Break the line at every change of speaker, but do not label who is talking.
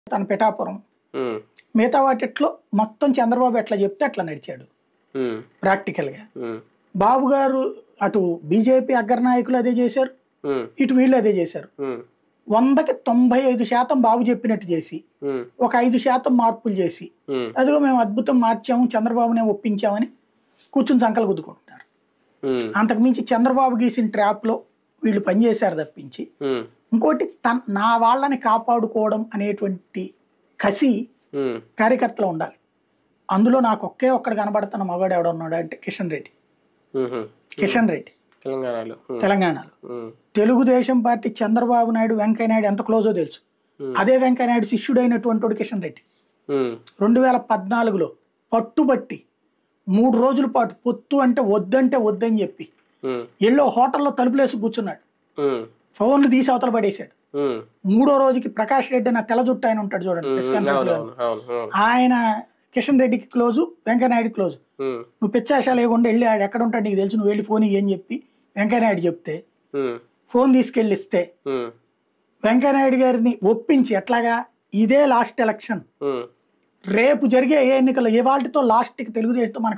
తన పిఠాపురం
ఉమ్,
మిగతా వాటిట్లో మొత్తం చంద్రబాబు ఎట్లా చెప్తే అట్లా నడిచాడు
ఉమ్,
ప్రాక్టికల్గా
ఉమ్,
బాబు గారు అటు బీజేపీ అగ్రనాయకులు అదే చేశారు
ఉమ్,
ఇటు వీళ్ళు అదే చేశారు
ఉమ్,
వందకి తొంభై ఐదు శాతం బాబు చెప్పినట్టు చేసి
ఉమ్,
ఒక ఐదు శాతం మార్పులు చేసి
ఉమ్,
అదిగో మేము అద్భుతం మార్చాము చంద్రబాబునే ఒప్పించామని కూర్చుని సంకలు గుద్దుకుంటున్నారు
ఉమ్,
అంతకుమించి చంద్రబాబు గీసిన ట్రాప్లో వీళ్ళు పనిచేశారు తప్పించి
ఉమ్,
ఇంకోటి తన నా వాళ్ళని కాపాడుకోవడం అనేటువంటి కసి
ఉమ్,
కార్యకర్తలో ఉండాలి అందులో నాకు ఒకే ఒక్కడు కనబడుతున్న మగాడు ఎవడున్నాడు అంటే కిషన్ రెడ్డి
ఉమ్,
కిషన్ రెడ్డి
తెలంగాణలో ఉమ్,
తెలంగాణలో
ఉమ్,
తెలుగుదేశం పార్టీ చంద్రబాబు నాయుడు వెంకయ్య నాయుడు ఎంత క్లోజో తెలుసు
Hmm.
అదే వెంకయ్య నాయుడు శిష్యుడైనటువంటి వాడు కిషన్ రెడ్డి
ఉమ్,
రెండు వేల పద్నాలుగులో పట్టుబట్టి మూడు రోజుల పాటు పొత్తు అంటే వద్దంటే వద్దని చెప్పి
ఉమ్,
ఎల్లో హోటల్లో తలుపులేసి కూర్చున్నాడు
ఉమ్,
ఫోన్లు తీసి అవతల పడేశాడు
ఉమ్,
మూడో రోజుకి ప్రకాష్ రెడ్డి నా తెల్ల జుట్టు ఆయన ఉంటాడు చూడండి
ఉమ్,
ప్రెస్
అవును
కాన్ఫరెన్స్ లో.
అవును అవును అవును
ఆయన కిషన్ రెడ్డికి క్లోజు వెంకయ్యనాయుడు క్లోజ్
ఉమ్,
నువ్వు పిచ్చాశాలు లేకుండా వెళ్ళి ఆడు ఎక్కడ ఉంటాడు నీకు తెలుసు నువ్వు వెళ్ళి ఫోన్ ఇయ్యని చెప్పి వెంకయ్యనాయుడు చెప్తే
ఉమ్,
ఫోన్ తీసుకెళ్ళి ఇస్తే
ఉమ్,
వెంకయ్యనాయుడు గారిని ఒప్పించి ఎట్లాగా ఇదే లాస్ట్ ఎలక్షన్
ఉమ్,
రేపు జరిగే ఏ ఎన్నికల్లో ఏ వాళ్ళతో లాస్ట్కి తెలుగుదేశంతో మనకు